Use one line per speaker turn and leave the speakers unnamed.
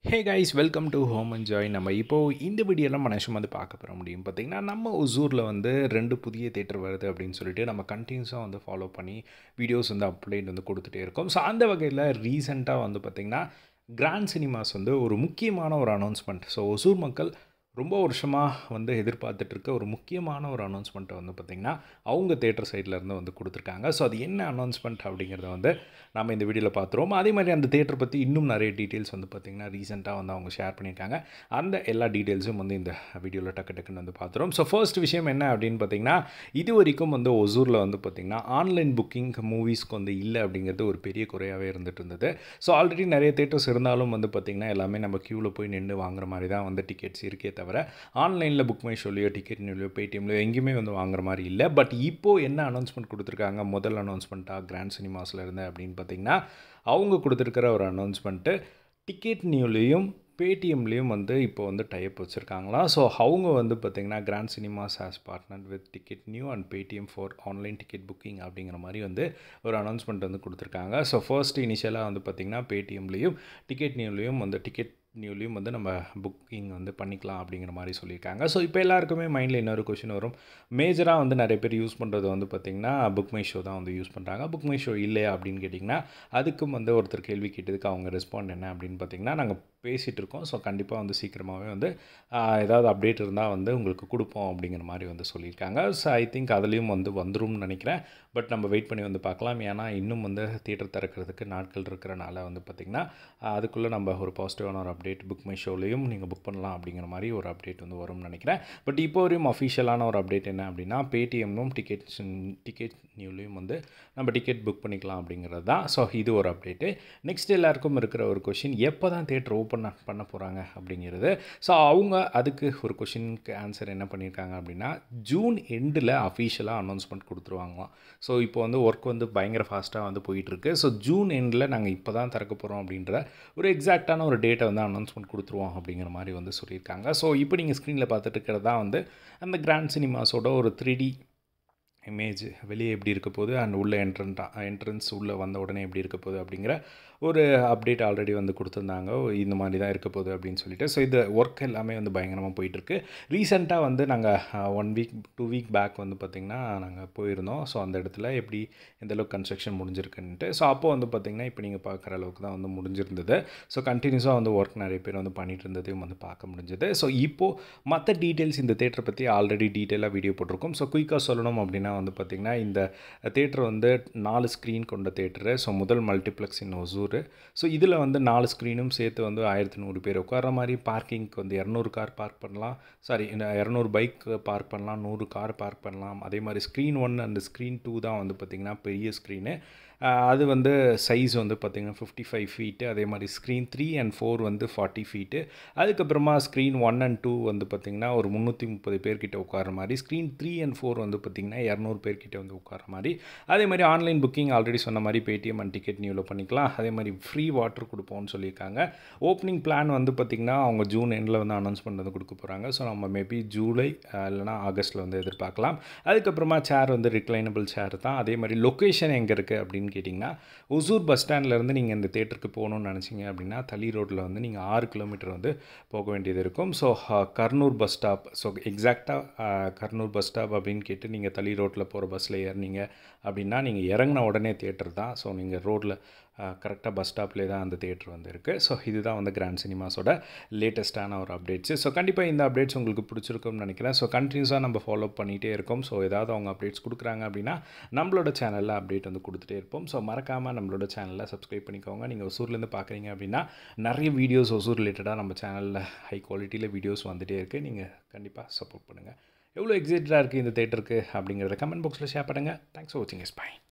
hey guys welcome to home and joy நம்ம இப்போது இந்த வீடியோலாம் மனுஷன் வந்து பார்க்க போகிற முடியும் பார்த்திங்கன்னா நம்ம ஒசூரில் வந்து ரெண்டு புதிய தேட்டர் வருது அப்படின்னு சொல்லிட்டு நம்ம கண்டினியூஸாக வந்து ஃபாலோ பண்ணி வீடியோஸ் வந்து அப்டேட் வந்து கொடுத்துட்டே இருக்கோம் ஸோ அந்த வகையில் ரீசெண்டாக வந்து பார்த்திங்கன்னா கிராண்ட் சினிமாஸ் வந்து ஒரு முக்கியமான ஒரு அனௌன்ஸ்மெண்ட் ஸோ ஒசூர் மக்கள் ரொம்ப வருஷமாக வந்து எதிர்பார்த்துட்டு இருக்க ஒரு முக்கியமான ஒரு அனௌன்ஸ்மெண்ட்டை வந்து பார்த்திங்கன்னா அவங்க தேட்டர் சைட்லேருந்து வந்து கொடுத்துருக்காங்க ஸோ அது என்ன அனௌன்ஸ்மெண்ட் அப்படிங்கிறத வந்து நம்ம இந்த வீடியோவில் பார்த்துருவோம் அதே மாதிரி அந்த தேட்டர் பற்றி இன்னும் நிறைய டீட்டெயில்ஸ் வந்து பார்த்திங்கன்னா ரீசெண்டாக வந்து அவங்க ஷேர் பண்ணியிருக்காங்க அந்த எல்லா டீட்டெயில்ஸும் வந்து இந்த வீடியோவில் டக்கு டக்குன்னு வந்து பார்த்துருவோம் ஸோ ஃபர்ஸ்ட் விஷயம் என்ன அப்படின்னு பார்த்திங்கன்னா இது வரைக்கும் வந்து ஒசூரில் வந்து பார்த்திங்கன்னா ஆன்லைன் புக்கிங் மூவிஸ்க்கு வந்து இல்லை அப்படிங்கிறது ஒரு பெரிய குறையாகவே இருந்துட்டு இருந்தது ஸோ ஆல்ரெடி நிறைய தேட்டர்ஸ் இருந்தாலும் வந்து பார்த்திங்கன்னா எல்லாமே நம்ம க்யூவில் போய் நின்று வாங்குற மாதிரி தான் வந்து டிக்கெட்ஸ் இருக்கே தவிர ஆன்லைனில் புக் மை ஷோலையோ டிக்கெட்லையோ பேடிஎம்லையோ எங்கேயுமே வந்து வாங்குற மாதிரி இல்லை பட் இப்போது என்ன அனௌன்ஸ்மெண்ட் கொடுத்துருக்காங்க முதல் அனௌன்ஸ்மெண்ட்டாக கிராண்ட் சினிமாஸில் இருந்து அப்படின்னு பார்த்தீங்கன்னா அவங்க கொடுத்துருக்கிற ஒரு அனௌன்ஸ்மெண்ட்டு டிக்கெட் நியூலையும் பேடிஎம்லேயும் வந்து இப்போ வந்து டைப் வச்சுருக்காங்களாம் ஸோ அவங்க வந்து பார்த்திங்கன்னா Grand Cinemas has partner with ticket new and Paytm for online ticket booking அப்படிங்கிற மாதிரி வந்து ஒரு அனௌன்ஸ்மெண்ட் வந்து கொடுத்துருக்காங்க ஸோ ஃபர்ஸ்ட் இனிஷியலாக வந்து பார்த்திங்கன்னா பேடிஎம்லேயும் டிக்கெட் நியூலையும் வந்து டிக்கெட் நியூலையும் வந்து நம்ம புக்கிங் வந்து பண்ணிக்கலாம் அப்படிங்கிற மாதிரி சொல்லியிருக்காங்க ஸோ இப்போ எல்லாருக்குமே மைண்டில் இன்னொரு கொஷின் வரும் மேஜராக வந்து நிறைய பேர் யூஸ் பண்ணுறது வந்து பார்த்திங்கன்னா புக் மை ஷோ தான் வந்து யூஸ் பண்ணுறாங்க புக் மை ஷோ இல்லையா அப்படின்னு கேட்டிங்கன்னா அதுக்கும் வந்து ஒருத்தர் கேள்வி கேட்டதுக்கு அவங்க ரெஸ்பாண்ட் என்ன அப்படின்னு பார்த்திங்கன்னா நாங்கள் பேசிகிட்டு இருக்கோம் ஸோ கண்டிப்பாக வந்து சீக்கிரமாகவே வந்து ஏதாவது அப்டேட் இருந்தால் வந்து உங்களுக்கு கொடுப்போம் அப்படிங்கிற மாதிரி வந்து சொல்லியிருக்காங்க ஸோ ஐ திங்க் அதுலேயும் வந்து வந்துரும்னு நினைக்கிறேன் பட் நம்ம வெயிட் பண்ணி வந்து பார்க்கலாம் ஏன்னா இன்னும் வந்து தியேட்டர் திறக்கிறதுக்கு நாட்கள் இருக்கிறனால வந்து பார்த்திங்கன்னா அதுக்குள்ளே நம்ம ஒரு பாசிட்டிவான ஒரு அப்டேட் புக் மை ஷோலையும் நீங்கள் புக் பண்ணலாம் அப்படிங்கிற மாதிரி ஒரு அப்டேட் வந்து வரும்னு நினைக்கிறேன் பட் இப்போ வரையும் அஃபிஷியலான ஒரு அப்டேட் என்ன அப்படின்னா பேடிஎம்னும் டிக்கெட் டிக்கெட் நியூலையும் வந்து நம்ம டிக்கெட் புக் பண்ணிக்கலாம் அப்படிங்கிறது தான் ஸோ இது ஒரு அப்டேட்டு நெக்ஸ்ட் எல்லாருக்கும் இருக்கிற ஒரு கொஷின் எப்போ தான் தேட்டர் ஓப்பன் பண்ண போகிறாங்க அப்படிங்கிறது ஸோ அவங்க அதுக்கு ஒரு கொஷினுக்கு ஆன்சர் என்ன பண்ணியிருக்காங்க அப்படின்னா ஜூன் எண்டில் அஃபீஷியலாக அனௌன்ஸ்மெண்ட் கொடுத்துருவாங்களாம் ஸோ இப்போ வந்து ஒர்க் வந்து பயங்கர ஃபாஸ்ட்டாக வந்து போயிட்டுருக்கு ஸோ ஜூன் எண்டில் நாங்கள் இப்போ தான் திறக்க போகிறோம் அப்படின்ற ஒரு எக்ஸாக்டான ஒரு டேட்டை வந்து அனௌன்ஸ்மெண்ட் கொடுத்துருவோம் அப்படிங்கிற மாதிரி வந்து சொல்லியிருக்காங்க ஸோ இப்போ நீங்கள் ஸ்க்ரீனில் பார்த்துட்டு இருக்கிறது தான் வந்து அந்த கிராண்ட் சினிமாஸோட ஒரு த்ரீ டி இமேஜ் வெளியே எப்படி இருக்க போகுது அண்ட் உள்ளே என்ட்ரன்ட் என்ட்ரன்ஸ் உள்ளே வந்த உடனே எப்படி இருக்க போகுது அப்படிங்கிற ஒரு அப்டேட் ஆல்ரெடி வந்து கொடுத்துருந்தாங்க இந்த மாதிரி தான் இருக்க போகுது அப்படின்னு சொல்லிட்டு ஸோ இது ஒர்க் எல்லாமே வந்து பயங்கரமாக போயிட்டுருக்கு ரீசெண்டாக வந்து நாங்கள் one week two week back வந்து பார்த்திங்கன்னா நாங்கள் போயிருந்தோம் ஸோ அந்த இடத்துல எப்படி எந்த அளவுக்கு கன்ஸ்ட்ரக்ஷன் முடிஞ்சிருக்குன்ட்டு ஸோ அப்போ வந்து பார்த்திங்கன்னா இப்போ நீங்கள் பார்க்குற அளவுக்கு தான் வந்து முடிஞ்சிருந்தது ஸோ கண்டினியூஸாக வந்து ஒர்க் நிறைய பேர் வந்து பண்ணிகிட்டு இருந்ததையும் வந்து பார்க்க முடிஞ்சது ஸோ இப்போது மற்ற டீட்டெயில்ஸ் இந்த தேட்டரை பற்றி ஆல்ரெடி டீட்டெயிலாக வீடியோ போட்டிருக்கோம் ஸோ குயிக்காக சொல்லணும் அப்படின்னா வந்து பார்த்திங்கன்னா இந்த தேட்டர் வந்து நாலு ஸ்க்ரீன் கொண்ட தேட்டரு ஸோ முதல் மல்டிப்ளெக்ஸ் இன் ஒசூர் ஸோ இதில் வந்து நாலு ஸ்க்ரீனும் சேர்த்து வந்து ஆயிரத்தி நூறு பேர் உட்கார மாதிரி பார்க்கிங்க்கு வந்து இரநூறு கார் பார்க் பண்ணலாம் சாரி இரநூறு பைக் பார்க் பண்ணலாம் நூறு கார் பார்க் பண்ணலாம் அதே மாதிரி screen one and screen two தான் வந்து பார்த்திங்கன்னா பெரிய ஸ்க்ரீனு அது வந்து சைஸ் வந்து பார்த்திங்கன்னா ஃபிஃப்டி ஃபைவ் ஃபீட்டு அதே மாதிரி ஸ்க்ரீன் த்ரீ அண்ட் ஃபோர் வந்து ஃபார்ட்டி ஃபீட்டு அதுக்கப்புறமா ஸ்க்ரீன் ஒன் அண்ட் டூ வந்து பார்த்திங்கன்னா ஒரு முந்நூற்றி முப்பது பேர்கிட்ட உட்கார மாதிரி ஸ்க்ரீன் த்ரீ அண்ட் ஃபோர் வந்து பார்த்திங்கன்னா இரநூறு பேர்கிட்ட வந்து உட்கார மாதிரி அதே மாதிரி ஆன்லைன் புக்கிங் ஆல்ரெடி சொன்ன மாதிரி பேடிஎம் அண்ட் டிக்கெட் நியூவில் பண்ணிக்கலாம் அதே மாதிரி ஃப்ரீ வாட்டர் கொடுப்போம்னு சொல்லியிருக்காங்க ஓப்பனிங் பிளான் வந்து பார்த்திங்கன்னா அவங்க ஜூன் எண்டில் வந்து அனௌன்ஸ்மெண்ட் வந்து கொடுக்க போகிறாங்க ஸோ நம்ம மேபி ஜூலை இல்லைனா ஆகஸ்ட்டில் வந்து எதிர்பார்க்கலாம் அதுக்கப்புறமா சேர் வந்து ரிக்ளைனபிள் சேர் தான் அதே மாதிரி லொக்கேஷன் எங்கே இருக்குது அப்படின்னு அப்படின்னு கேட்டிங்கன்னா ஒசூர் பஸ் ஸ்டாண்ட்லேருந்து நீங்கள் இந்த தேட்டருக்கு போகணுன்னு நினச்சிங்க அப்படின்னா தளி ரோட்டில் வந்து நீங்கள் ஆறு கிலோமீட்டர் வந்து போக வேண்டியது இருக்கும் so Karnur bus stop so எக்ஸாக்டாக கர்னூர் பஸ் ஸ்டாப் அப்படின்னு கேட்டு நீங்கள் தளி ரோட்டில் போகிற பஸ்ஸில் ஏறினீங்க அப்படின்னா நீங்கள் இறங்கின உடனே தேட்டர் தான் ஸோ நீங்கள் ரோட்டில் கரெக்டாக பஸ் ஸ்டாப்லேயே தான் அந்த தேட்டர் வந்து இருக்குது ஸோ இதுதான் வந்து கிராண்ட் சினிமாஸோட லேட்டஸ்ட்டான ஒரு அப்டேட்ஸு ஸோ கண்டிப்பாக இந்த அப்டேட்ஸ் உங்களுக்கு பிடிச்சிருக்கும்னு நினைக்கிறேன் ஸோ கண்டினியூஸாக நம்ம ஃபாலோ பண்ணிகிட்டே இருக்கோம் ஸோ ஏதாவது அவங்க அப்டேட்ஸ் கொடுக்குறாங்க அப்படின்னா நம்மளோட சேனலில் அப்டேட் வந்து கொடுத்துட்டே இருப்போம் ஸோ மறக்காமல் நம்மளோட சேனலில் சப்ஸ்கிரைப் பண்ணிக்கோங்க நீங்கள் ஒசூர்லேருந்து பார்க்குறீங்க அப்படின்னா நிறைய வீடியோஸ் ஒசூர் ரிலேட்டடாக நம்ம சேனலில் ஹை குவாலிட்டியில் வீடியோஸ் வந்துகிட்டே இருக்குது நீங்கள் கண்டிப்பாக சப்போர்ட் பண்ணுங்கள் எவ்வளோ எக்ஸைட்டடாக இருக்குது இந்த தேட்டருக்கு அப்படிங்கிறத கமெண்ட் பாக்ஸில் ஷேர் பண்ணுங்கள் தேங்க்ஸ் ஃபார் வாட்சிங் எஸ் பை